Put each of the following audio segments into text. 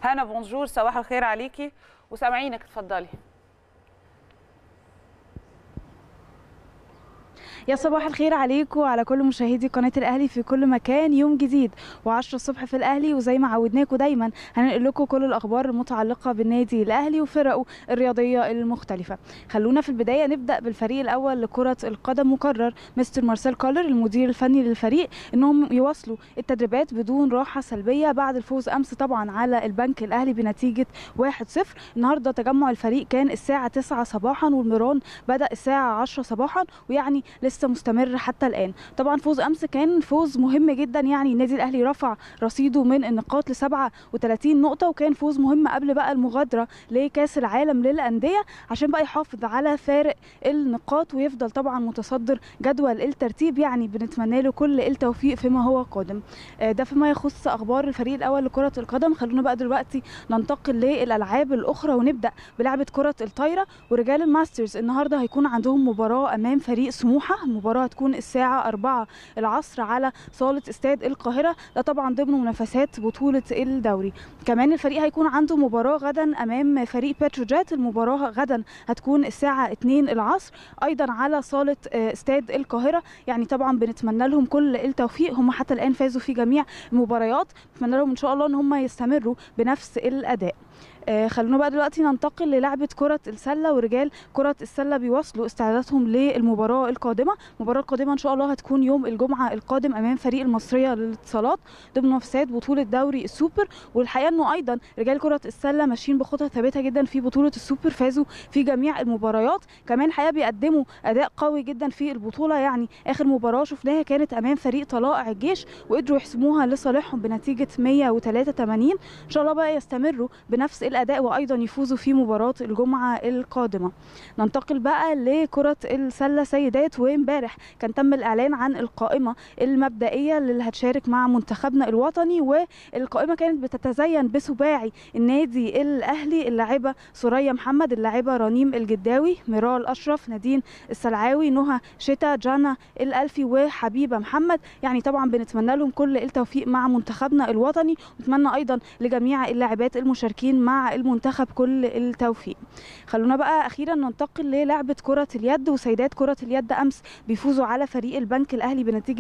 هنا بونجور صباح الخير عليكي وسامعينك اتفضلي يا صباح الخير عليكم وعلى كل مشاهدي قناه الاهلي في كل مكان يوم جديد و10 الصبح في الاهلي وزي ما عودناكم دايما هننقل لكم كل الاخبار المتعلقه بالنادي الاهلي وفرقه الرياضيه المختلفه خلونا في البدايه نبدا بالفريق الاول لكره القدم مقرر مستر مارسيل كولر المدير الفني للفريق انهم يواصلوا التدريبات بدون راحه سلبيه بعد الفوز امس طبعا على البنك الاهلي بنتيجه 1-0 النهارده تجمع الفريق كان الساعه 9 صباحا والمران بدا الساعه 10 صباحا ويعني لسه مستمر حتى الان طبعا فوز امس كان فوز مهم جدا يعني النادي الاهلي رفع رصيده من النقاط ل 37 نقطه وكان فوز مهم قبل بقى المغادره لكاس العالم للانديه عشان بقى يحافظ على فارق النقاط ويفضل طبعا متصدر جدول الترتيب يعني بنتمنى له كل التوفيق فيما هو قادم ده فيما يخص اخبار الفريق الاول لكره القدم خلونا بقى دلوقتي ننتقل للالعاب الاخرى ونبدا بلعبه كره الطايره ورجال الماسترز النهارده هيكون عندهم مباراه امام فريق سموحه المباراه هتكون الساعه 4 العصر على صاله استاد القاهره ده طبعا ضمن منافسات بطوله الدوري كمان الفريق هيكون عنده مباراه غدا امام فريق بتروجيت المباراه غدا هتكون الساعه 2 العصر ايضا على صاله استاد القاهره يعني طبعا بنتمنى لهم كل التوفيق هم حتى الان فازوا في جميع المباريات نتمنى لهم ان شاء الله ان هم يستمروا بنفس الاداء آه خلونا بقى دلوقتي ننتقل للعبة كرة السلة ورجال كرة السلة بيواصلوا استعداداتهم للمباراة القادمة المباراة القادمة إن شاء الله هتكون يوم الجمعة القادم أمام فريق المصرية للاتصالات ضمن منافسات بطولة دوري السوبر والحقيقة إنه أيضا رجال كرة السلة ماشيين بخطى ثابتة جدا في بطولة السوبر فازوا في جميع المباريات كمان الحقيقة بيقدموا أداء قوي جدا في البطولة يعني آخر مباراة شفناها كانت أمام فريق طلائع الجيش وقدروا يحسموها لصالحهم بنتيجة 183 إن شاء الله بقى يستمروا بنفس الاداء وايضا يفوزوا في مباراه الجمعه القادمه ننتقل بقى لكره السله سيدات وامبارح كان تم الاعلان عن القائمه المبدئيه اللي هتشارك مع منتخبنا الوطني والقائمه كانت بتتزين بسباعي النادي الاهلي اللاعبه سوريا محمد اللاعبه رنيم الجداوي ميرال اشرف نادين السلعاوي نهى شتا جانا الالفي وحبيبه محمد يعني طبعا بنتمنى لهم كل التوفيق مع منتخبنا الوطني ونتمنى ايضا لجميع اللاعبات المشاركين مع المنتخب كل التوفيق خلونا بقى اخيرا ننتقل للعبه كره اليد وسيدات كره اليد امس بيفوزوا على فريق البنك الاهلي بنتيجه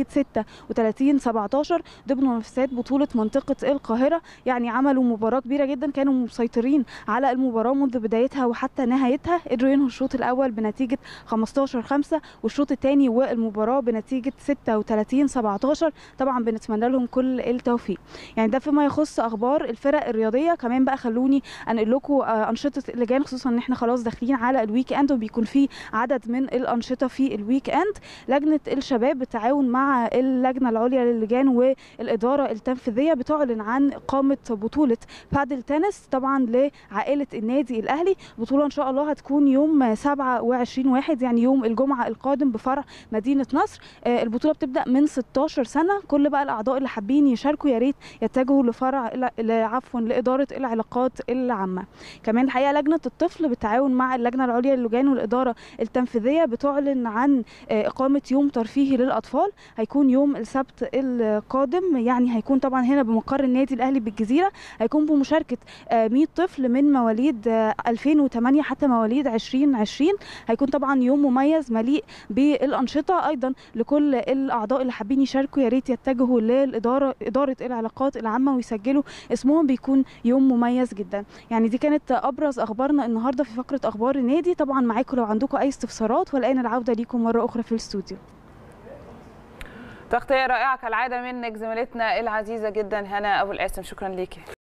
36 17 ضمن منافسات بطوله منطقه القاهره يعني عملوا مباراه كبيره جدا كانوا مسيطرين على المباراه منذ بدايتها وحتى نهايتها قدروا ينهوا الشوط الاول بنتيجه 15 5 والشوط الثاني والمباراه بنتيجه 36 17 طبعا بنتمنى لهم كل التوفيق يعني ده فيما يخص اخبار الفرق الرياضيه كمان بقى خلوني انقل لكم انشطه اللجان خصوصا ان احنا خلاص داخلين على الويك اند وبيكون في عدد من الانشطه في الويك اند لجنه الشباب بالتعاون مع اللجنه العليا للجان والاداره التنفيذيه بتعلن عن اقامه بطوله بادل تنس طبعا لعائله النادي الاهلي بطوله ان شاء الله هتكون يوم 27 واحد يعني يوم الجمعه القادم بفرع مدينه نصر البطوله بتبدا من 16 سنه كل بقى الاعضاء اللي حابين يشاركوا يا ريت يتجهوا لفرع عفوا لاداره العلاقات العامه كمان الحقيقه لجنه الطفل بالتعاون مع اللجنه العليا للجان والاداره التنفيذيه بتعلن عن اقامه يوم ترفيهي للاطفال هيكون يوم السبت القادم يعني هيكون طبعا هنا بمقر النادي الاهلي بالجزيره هيكون بمشاركه 100 طفل من مواليد 2008 حتى مواليد 2020 هيكون طبعا يوم مميز مليء بالانشطه ايضا لكل الاعضاء اللي حابين يشاركوا يا ريت يتجهوا للاداره اداره العلاقات العامه ويسجلوا اسمهم بيكون يوم مميز جدا يعني دي كانت ابرز اخبارنا النهارده في فقره اخبار النادي طبعا معاكم لو عندكم اي استفسارات والان العوده ليكم مره اخرى في الاستوديو تغطيه رائعه كالعاده منك زميلتنا العزيزه جدا هنا ابو القاسم شكرا ليكي